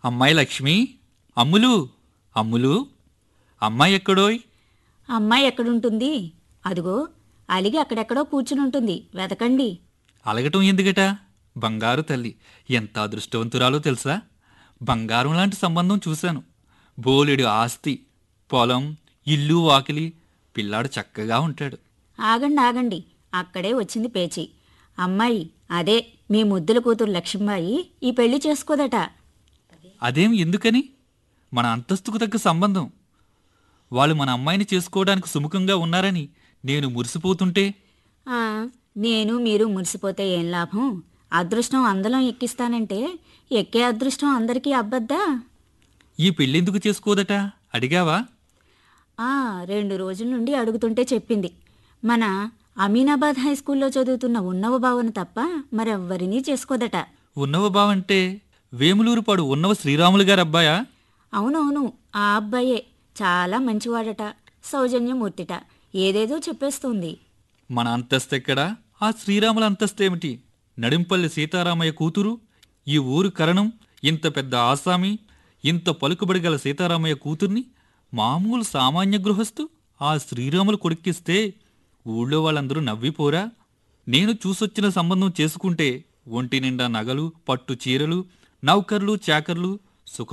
అమ్మాయి లక్ష్మి అమ్ములు అమ్ములు అమ్మాయి ఎక్కడోయ్ అమ్మాయి ఎక్కడుంటుంది అదిగో అలిగి అక్కడెక్కడో కూర్చుని ఉంటుంది వెతకండి అలగటం ఎందుకట బంగారు తల్లి ఎంత అదృష్టవంతురాలో తెలుసా బంగారం లాంటి సంబంధం చూశాను బోలెడు ఆస్తి పొలం ఇల్లు వాకిలి పిల్లాడు చక్కగా ఉంటాడు ఆగండి ఆగండి అక్కడే వచ్చింది పేచి అమ్మాయి అదే మీ ముద్దుల కూతురు లక్ష్మీబాయి ఈ పెళ్లి చేసుకోదట అదేం ఎందుకని మన అంతస్తుకు తగ్గ సంబంధం వాళ్ళు మన అమ్మాయిని చేసుకోవడానికి సుముఖంగా ఉన్నారని నేను మురిసిపోతుంటే ఆ, నేను మీరు మురిసిపోతే ఏం లాభం అదృష్టం అందలం ఎక్కిస్తానంటే ఎక్కే అదృష్టం అందరికీ అబ్బద్దా ఈ పెళ్ళెందుకు చేసుకోదట అడిగావా ఆ రెండు రోజుల నుండి అడుగుతుంటే చెప్పింది మన అమీనాబాద్ హై స్కూల్లో చదువుతున్న ఉన్నవ భావన తప్ప మరెవ్వరినీ చేసుకోదట ఉన్నవ బావంటే వేములూరుపాడు ఉన్నవ శ్రీరాములు గారు అబ్బాయా అవునవును ఆ అబ్బాయే చాలా మంచివాడట సౌజన్యమూర్తిట ఏదేదో చెప్పేస్తుంది మన అంతస్తెక్కడా ఆ శ్రీరాముల అంతస్తేమిటి నడింపల్లి సీతారామయ్య కూతురు ఈ ఊరు కరణం ఇంత పెద్ద ఆసామి ఇంత పలుకుబడి గల సీతారామయ్య కూతుర్ని మామూలు సామాన్య గృహస్థు ఆ శ్రీరాములు కొడుక్కిస్తే ఊళ్ళో వాళ్ళందరూ నవ్విపోరా నేను చూసొచ్చిన సంబంధం చేసుకుంటే ఒంటి నిండా నగలు పట్టు చీరలు నౌకర్లు చాకర్లు సుఖ